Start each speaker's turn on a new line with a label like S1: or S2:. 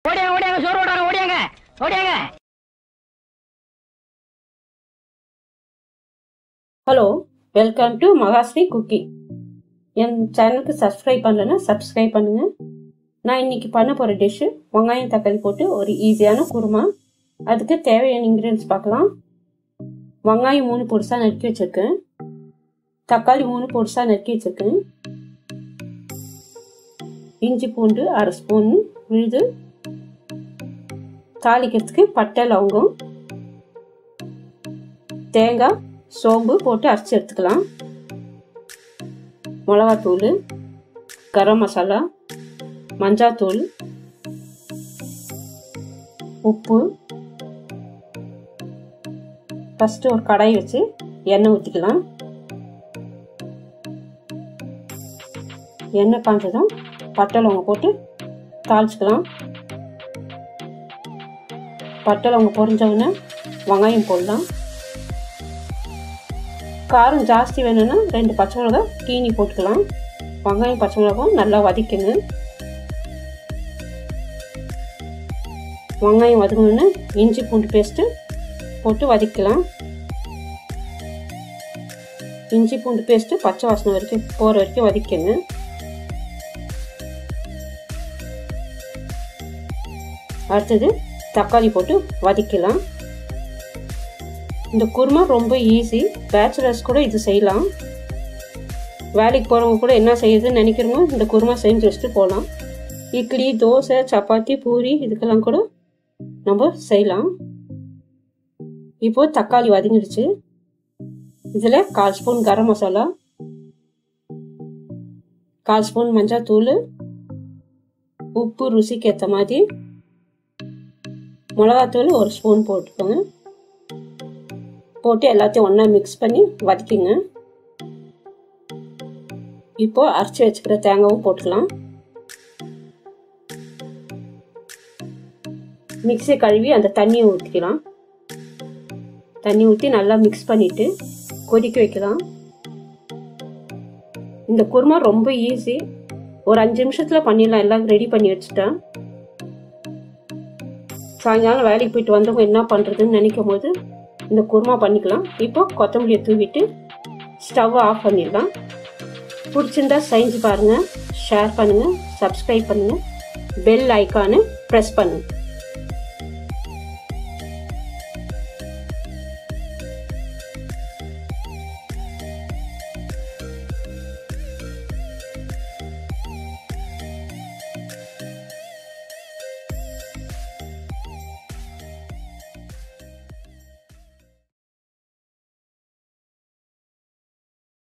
S1: ஓடியாங்க ஓடியாங்க சோறு ஓடாங்க ஓடியாங்க ஓடியாங்க
S2: hello welcome to Mahasri cookie என் சேனலுக்கு சப்ஸ்கிரைப் பண்ணலைன்னா சப்ஸ்கிரைப் பண்ணுங்க நான் இன்னைக்கு பண்ண போகிற டிஷ்ஷு வெங்காயம் தக்காளி போட்டு ஒரு ஈஸியான குருமா அதுக்கு தேவையான இன்க்ரீடியன்ஸ் பார்க்கலாம் வெங்காயம் மூணு பொடிசாக நறுக்கி வச்சுருக்கேன் தக்காளி மூணு பொடிசாக நறுக்கி வச்சுருக்கேன் இஞ்சி பூண்டு அரை ஸ்பூன் விழுது தாளிக்கிறதுக்கு பட்டை லவங்கம் தேங்காய் சோம்பு போட்டு அரைச்சி எடுத்துக்கலாம் மிளகாத்தூள் கரம் மசாலா மஞ்சாத்தூள் உப்பு ஃபஸ்ட்டு ஒரு கடாய் வச்சு எண்ணெய் ஊற்றிக்கலாம் எண்ணெய் காஞ்சதும் பட்டை லவங்கம் போட்டு தாளிச்சுக்கலாம் பட்டை லவங்கம் பொரிஞ்ச உடனே வெங்காயம் போடலாம் காரம் ஜாஸ்தி வேணும்னா ரெண்டு பச்சை மிளகா கீனி போட்டுக்கலாம் வெங்காயம் பச்சை மிளகாவும் நல்லா வதக்கணுங்க வெங்காயம் வதக்கணுன்னு இஞ்சி பூண்டு பேஸ்ட்டு போட்டு வதக்கலாம் இஞ்சி பூண்டு பேஸ்ட்டு பச்சை வாசனை வரைக்கும் போகிற வரைக்கும் வதக்கங்க அடுத்தது தக்காளி போட்டு வதக்கலாம் இந்த குருமா ரொம்ப ஈஸி பேச்சுலர்ஸ் கூட இது செய்யலாம் வேலைக்கு போகிறவங்க கூட என்ன செய்யுதுன்னு நினைக்கிறோமோ இந்த குருமா செஞ்சு வச்சுட்டு போகலாம் இட்லி தோசை சப்பாத்தி பூரி இதுக்கெல்லாம் கூட நம்ம செய்யலாம் இப்போ தக்காளி வதங்கிடுச்சு இதில் கால் ஸ்பூன் கரம் மசாலா கால் ஸ்பூன் மஞ்சள் தூள் உப்பு ருசிக்கு ஏற்ற மாதிரி மிளகாத்தூள் ஒரு ஸ்பூன் போட்டுக்கோங்க போட்டு எல்லாத்தையும் ஒன்றா மிக்ஸ் பண்ணி வதக்கிங்க இப்போ அரைச்சி வச்சுக்கிற தேங்காவும் போட்டுக்கலாம் மிக்ஸி கழுவி அந்த தண்ணியை ஊற்றிக்கலாம் தண்ணி ஊற்றி நல்லா மிக்ஸ் பண்ணிவிட்டு கொதிக்க வைக்கலாம் இந்த குருமா ரொம்ப ஈஸி ஒரு அஞ்சு நிமிஷத்தில் பண்ணிடலாம் எல்லாம் ரெடி பண்ணி வச்சுட்டேன் சாயங்காலம் வேலைக்கு போயிட்டு வந்தவங்க என்ன பண்ணுறதுன்னு நினைக்கும் போது இந்த குருமா பண்ணிக்கலாம் இப்போ கொத்தமல்லியை தூவிட்டு ஸ்டவ்வை ஆஃப் பண்ணிடலாம் பிடிச்சிருந்தா செஞ்சு பாருங்கள் ஷேர் பண்ணுங்கள் சப்ஸ்கிரைப் பண்ணுங்கள் பெல் ஐக்கானு ப்ரெஸ் பண்ணுங்கள்